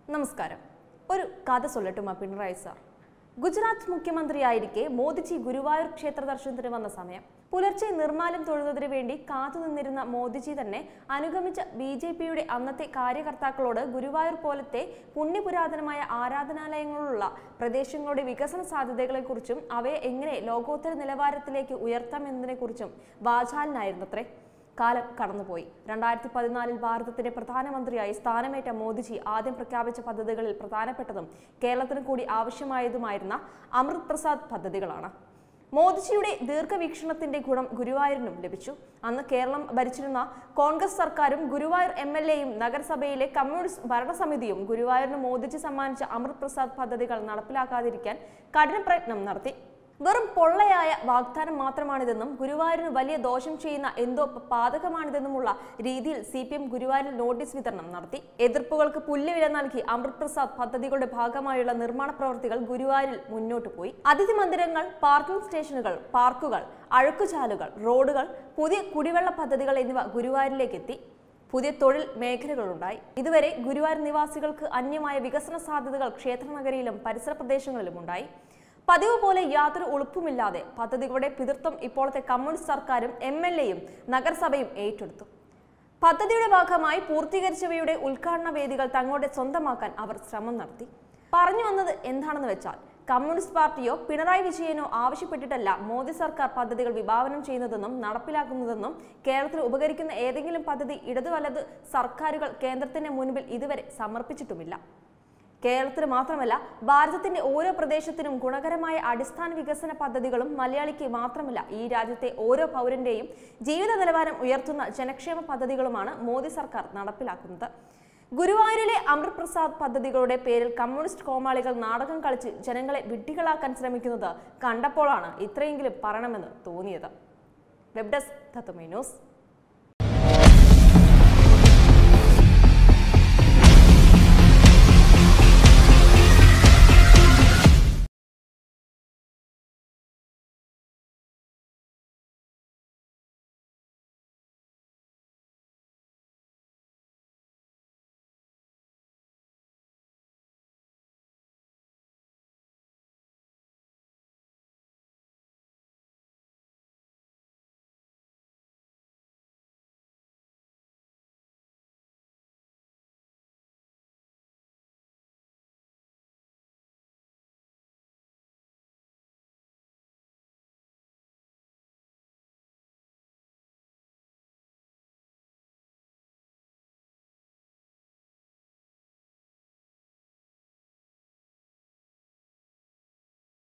നമസ്കാരം ഒരു കഥ സൊല്ലട്ടുമാ പിണറായി സാർ ഗുജറാത്ത് മുഖ്യമന്ത്രിയായിരിക്കെ മോദിജി ഗുരുവായൂർ ക്ഷേത്ര ദർശനത്തിന് വന്ന സമയം പുലർച്ചെ നിർമ്മാലം തൊഴുന്നതിന് വേണ്ടി കാത്തുനിന്നിരുന്ന മോദിജി തന്നെ അനുഗമിച്ച ബി ജെ പിയുടെ അന്നത്തെ കാര്യകർത്താക്കളോട് ഗുരുവായൂർ പോലത്തെ പുണ്യപുരാതനമായ ആരാധനാലയങ്ങളുള്ള പ്രദേശങ്ങളുടെ വികസന സാധ്യതകളെക്കുറിച്ചും അവയെ എങ്ങനെ ലോകോത്തര നിലവാരത്തിലേക്ക് ഉയർത്താമെന്നതിനെക്കുറിച്ചും വാചാലനായിരുന്നത്രേ കാലം കടന്നുപോയി രണ്ടായിരത്തി പതിനാലിൽ ഭാരതത്തിന്റെ പ്രധാനമന്ത്രിയായി സ്ഥാനമേറ്റ മോദിജി ആദ്യം പ്രഖ്യാപിച്ച പദ്ധതികളിൽ പ്രധാനപ്പെട്ടതും കേരളത്തിന് കൂടി ആവശ്യമായതുമായിരുന്ന അമൃത് പ്രസാദ് പദ്ധതികളാണ് മോദിജിയുടെ ദീർഘവീക്ഷണത്തിന്റെ ഗുണം ഗുരുവായൂരിനും ലഭിച്ചു അന്ന് കേരളം ഭരിച്ചിരുന്ന കോൺഗ്രസ് സർക്കാരും ഗുരുവായൂർ എം എൽ എയും നഗരസഭയിലെ കമ്മ്യൂണിസ്റ്റ് ഭരണസമിതിയും ഗുരുവായൂരിന് മോദിജി സമ്മാനിച്ച അമൃത് പ്രസാദ് പദ്ധതികൾ നടപ്പിലാക്കാതിരിക്കാൻ കഠിന പ്രയത്നം നടത്തി വെറും പൊള്ളയായ വാഗ്ദാനം മാത്രമാണിതെന്നും ഗുരുവായൂരിന് വലിയ ദോഷം ചെയ്യുന്ന എന്തോ പാതകമാണിതെന്നുമുള്ള രീതിയിൽ സി പി എം ഗുരുവായൂരിൽ നോട്ടീസ് വിതരണം നടത്തി എതിർപ്പുകൾക്ക് പുല്ലുവില നൽകി അമൃത് പ്രസാദ് പദ്ധതികളുടെ ഭാഗമായുള്ള നിർമ്മാണ പ്രവൃത്തികൾ ഗുരുവായൂരിൽ മുന്നോട്ട് പോയി അതിഥി മന്ദിരങ്ങൾ പാർക്കിംഗ് സ്റ്റേഷനുകൾ പാർക്കുകൾ അഴുക്കുചാലുകൾ റോഡുകൾ പുതിയ കുടിവെള്ള പദ്ധതികൾ എന്നിവ ഗുരുവായൂരിലേക്ക് എത്തി പുതിയ തൊഴിൽ മേഖലകളുണ്ടായി ഇതുവരെ ഗുരുവായൂർ നിവാസികൾക്ക് അന്യമായ വികസന സാധ്യതകൾ ക്ഷേത്രനഗരിയിലും പരിസര പ്രദേശങ്ങളിലും ഉണ്ടായി പതിവ് പോലെ യാതൊരു ഉളുപ്പുമില്ലാതെ പദ്ധതികളുടെ പിതൃത്വം ഇപ്പോഴത്തെ കമ്മ്യൂണിസ്റ്റ് സർക്കാരും എം എൽ എയും നഗരസഭയും ഏറ്റെടുത്തു പദ്ധതിയുടെ ഭാഗമായി പൂർത്തീകരിച്ചവയുടെ ഉദ്ഘാടന വേദികൾ തങ്ങളുടെ സ്വന്തമാക്കാൻ അവർ ശ്രമം നടത്തി പറഞ്ഞു വന്നത് എന്താണെന്ന് വെച്ചാൽ കമ്മ്യൂണിസ്റ്റ് പാർട്ടിയോ പിണറായി വിജയനോ ആവശ്യപ്പെട്ടിട്ടല്ല മോദി സർക്കാർ പദ്ധതികൾ വിഭാവനം ചെയ്യുന്നതെന്നും നടപ്പിലാക്കുന്നതെന്നും കേരളത്തിന് ഉപകരിക്കുന്ന ഏതെങ്കിലും പദ്ധതി ഇടതു വലത് സർക്കാരുകൾ കേന്ദ്രത്തിന് മുൻപിൽ ഇതുവരെ സമർപ്പിച്ചിട്ടുമില്ല കേരളത്തിന് മാത്രമല്ല ഭാരതത്തിന്റെ ഓരോ പ്രദേശത്തിനും ഗുണകരമായ അടിസ്ഥാന വികസന പദ്ധതികളും മലയാളിക്ക് മാത്രമല്ല ഈ രാജ്യത്തെ ഓരോ പൗരന്റെയും ജീവിത നിലവാരം ഉയർത്തുന്ന ജനക്ഷേമ പദ്ധതികളുമാണ് മോദി സർക്കാർ നടപ്പിലാക്കുന്നത് ഗുരുവായൂരിലെ അമൃത് പ്രസാദ് പദ്ധതികളുടെ പേരിൽ കമ്മ്യൂണിസ്റ്റ് കോമാളികൾ നാടകം കളിച്ച് ജനങ്ങളെ വിഡ്ഢികളാക്കാൻ ശ്രമിക്കുന്നത് കണ്ടപ്പോഴാണ് ഇത്രയെങ്കിലും പറയണമെന്ന് തോന്നിയത് വെബ് ഡെസ്ക് തത്വമേ ന്യൂസ്